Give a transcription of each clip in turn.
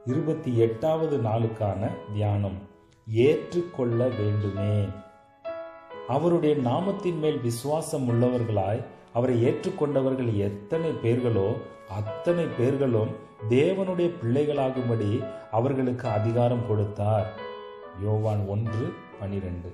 இருபத்தி எட்டாவது நாளுக்கான தியானம் ஏற்றுக்கொள்ள வேண்டுமே அவருடைய நாமத்தின் மேல் விசுவாசம் உள்ளவர்களாய் அவரை ஏற்றுக்கொண்டவர்கள் எத்தனை பேர்களோ அத்தனை பேர்களும் தேவனுடைய பிள்ளைகளாகும்படி அவர்களுக்கு அதிகாரம் கொடுத்தார் யோவான் ஒன்று பனிரெண்டு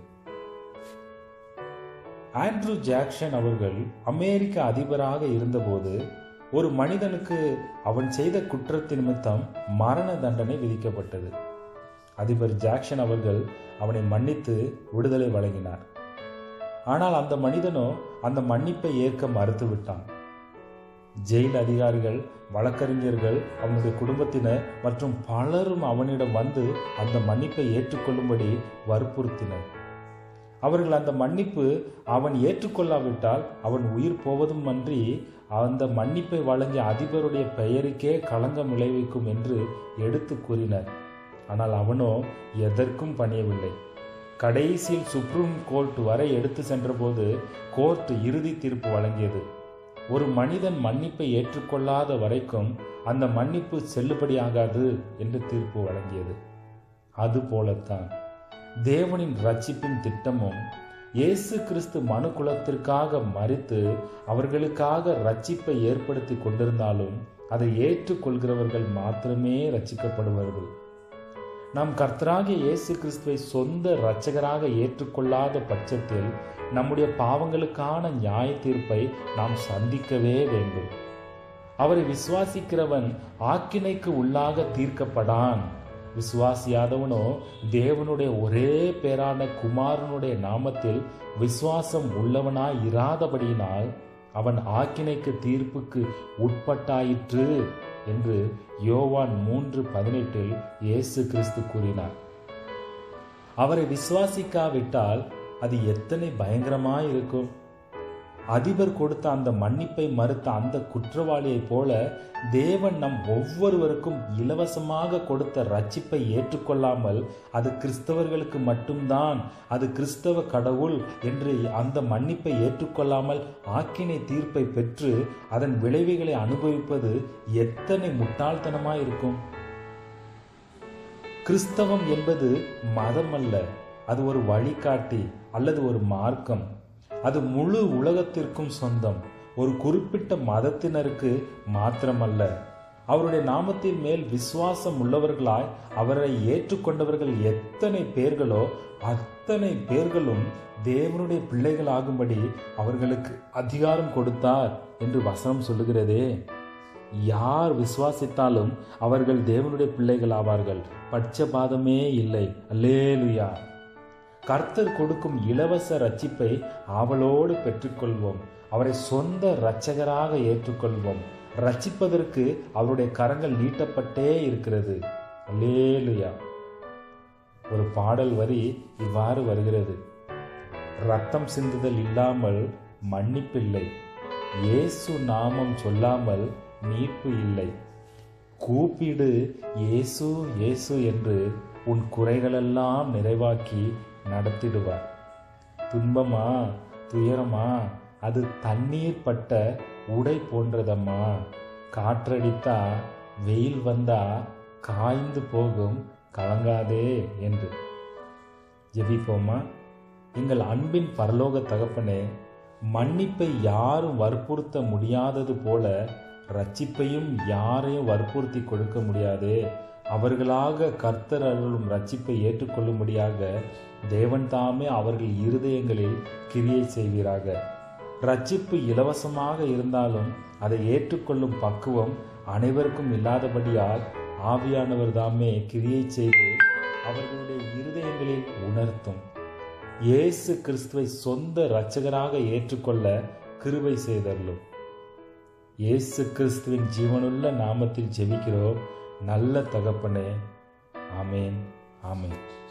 ஆண்ட்ரூ ஜாக்சன் அவர்கள் அமெரிக்க அதிபராக இருந்தபோது ஒரு மனிதனுக்கு அவன் செய்த குற்றத்தின் நிமித்தம் மரண தண்டனை விதிக்கப்பட்டது அதிபர் ஜாக்சன் அவர்கள் அவனை மன்னித்து விடுதலை வழங்கினார் ஆனால் அந்த மனிதனோ அந்த மன்னிப்பை ஏற்க மறுத்துவிட்டான் ஜெயில் அதிகாரிகள் வழக்கறிஞர்கள் அவனுடைய குடும்பத்தினர் மற்றும் பலரும் அவனிடம் வந்து அந்த மன்னிப்பை ஏற்றுக்கொள்ளும்படி வற்புறுத்தினர் அவர்கள் அந்த மன்னிப்பு அவன் ஏற்றுக்கொள்ளாவிட்டால் அவன் உயிர் போவதும் அன்றி அந்த மன்னிப்பை வழங்கிய அதிபருடைய பெயருக்கே களங்கம் விளைவிக்கும் என்று எடுத்து கூறினர் ஆனால் அவனோ எதற்கும் பணியவில்லை கடைசியில் சுப்ரீம் கோர்ட் வரை எடுத்து சென்றபோது கோர்ட் இறுதி தீர்ப்பு வழங்கியது ஒரு மனிதன் மன்னிப்பை ஏற்றுக்கொள்ளாத வரைக்கும் அந்த மன்னிப்பு செல்லுபடியாகாது என்று தீர்ப்பு வழங்கியது அதுபோலத்தான் தேவனின் ரட்சிப்பின் திட்டமும் இயேசு கிறிஸ்து மனு குலத்திற்காக மறித்து அவர்களுக்காக ரட்சிப்பை ஏற்படுத்தி கொண்டிருந்தாலும் அதை ஏற்றுக்கொள்கிறவர்கள் மாத்திரமே ரட்சிக்கப்படுவார்கள் நாம் கர்த்தராகிய இயேசு கிறிஸ்துவை சொந்த இரட்சகராக ஏற்றுக்கொள்ளாத பட்சத்தில் நம்முடைய பாவங்களுக்கான நியாய தீர்ப்பை நாம் சந்திக்கவே வேண்டும் அவரை விசுவாசிக்கிறவன் ஆக்கினைக்கு உள்ளாக தீர்க்கப்படான் விசுவாசியாதவனோ தேவனுடைய ஒரே பேரான குமாரனுடைய நாமத்தில் விசுவாசம் உள்ளவனாய் இராதபடியினால் அவன் ஆக்கினைக்கு தீர்ப்புக்கு உட்பட்டாயிற்று என்று யோவான் மூன்று பதினெட்டில் இயேசு கிறிஸ்து கூறினார் அவரை விசுவாசிக்காவிட்டால் அது எத்தனை பயங்கரமாய் இருக்கும் அதிபர் கொடுத்த அந்த மன்னிப்பை மறுத்த அந்த குற்றவாளியைப் போல தேவன் நம் ஒவ்வொருவருக்கும் இலவசமாக கொடுத்த ரட்சிப்பை ஏற்றுக்கொள்ளாமல் அது கிறிஸ்தவர்களுக்கு மட்டும்தான் அது கிறிஸ்தவ கடவுள் என்று அந்த மன்னிப்பை ஏற்றுக்கொள்ளாமல் ஆக்கினை தீர்ப்பை பெற்று அதன் விளைவுகளை அனுபவிப்பது எத்தனை முட்டாள்தனமாய் இருக்கும் கிறிஸ்தவம் என்பது மதம் அல்ல அது ஒரு வழிகாட்டி அல்லது ஒரு மார்க்கம் அது முழு உலகத்திற்கும் சொந்தம் ஒரு குறிப்பிட்ட மதத்தினருக்கு மாத்திரமல்ல அவருடைய நாமத்தின் மேல் விசுவாசம் உள்ளவர்களாய் அவரை ஏற்றுக்கொண்டவர்கள் எத்தனை பேர்களோ அத்தனை பேர்களும் தேவனுடைய பிள்ளைகள் ஆகும்படி அவர்களுக்கு அதிகாரம் கொடுத்தார் என்று வசனம் சொல்லுகிறதே யார் விசுவாசித்தாலும் அவர்கள் தேவனுடைய பிள்ளைகள் ஆவார்கள் பட்சபாதமே இல்லை அல்லேலுயா கர்த்தர் கொடுக்கும் இலவச ரட்சிப்பை ஆவலோடு பெற்றுக்கொள்வோம் அவரை சொந்த இரட்சகராக ஏற்றுக்கொள்வோம் ரட்சிப்பதற்கு அவருடைய கரங்கள் நீட்டப்பட்டே இருக்கிறது அல்லேலுயா ஒரு பாடல் வரி இவ்வாறு வருகிறது ரத்தம் சிந்துதல் இல்லாமல் மன்னிப்பில்லை இயேசு நாமம் சொல்லாமல் மீட்பு இல்லை கூப்பிடு இயேசு இயேசு என்று உன் குறைகளெல்லாம் நிறைவாக்கி நடத்திடுவார் துன்பமா துயரமா அது தண்ணீர் பட்ட உடை போன்றதம்மா காற்றடித்தா வெயில் வந்தா காய்ந்து போகும் கலங்காதே என்று ஜெபிப்போமா எங்கள் அன்பின் பரலோக தகப்பனே மன்னிப்பை யாரும் வற்புறுத்த முடியாதது போல ரட்சிப்பையும் யாரையும் வற்புறுத்தி கொடுக்க முடியாதே அவர்களாக கர்த்தர் அருளும் ரட்சிப்பை ஏற்றுக்கொள்ளும்படியாக தேவன் தாமே அவர்கள் இருதயங்களில் கிரியை செய்வீராக ரட்சிப்பு இலவசமாக இருந்தாலும் அதை ஏற்றுக்கொள்ளும் பக்குவம் அனைவருக்கும் இல்லாதபடியால் ஆவியானவர் தாமே கிரியை செய்து அவர்களுடைய இருதயங்களில் உணர்த்தும் இயேசு கிறிஸ்துவை சொந்த இரட்சகராக ஏற்றுக்கொள்ள கிருபை செய்தருளும் இயேசு கிறிஸ்துவின் ஜீவனுள்ள நாமத்தில் ஜெபிக்கிறோம் நல்ல தகப்பனே ஆமேன் ஆமேன்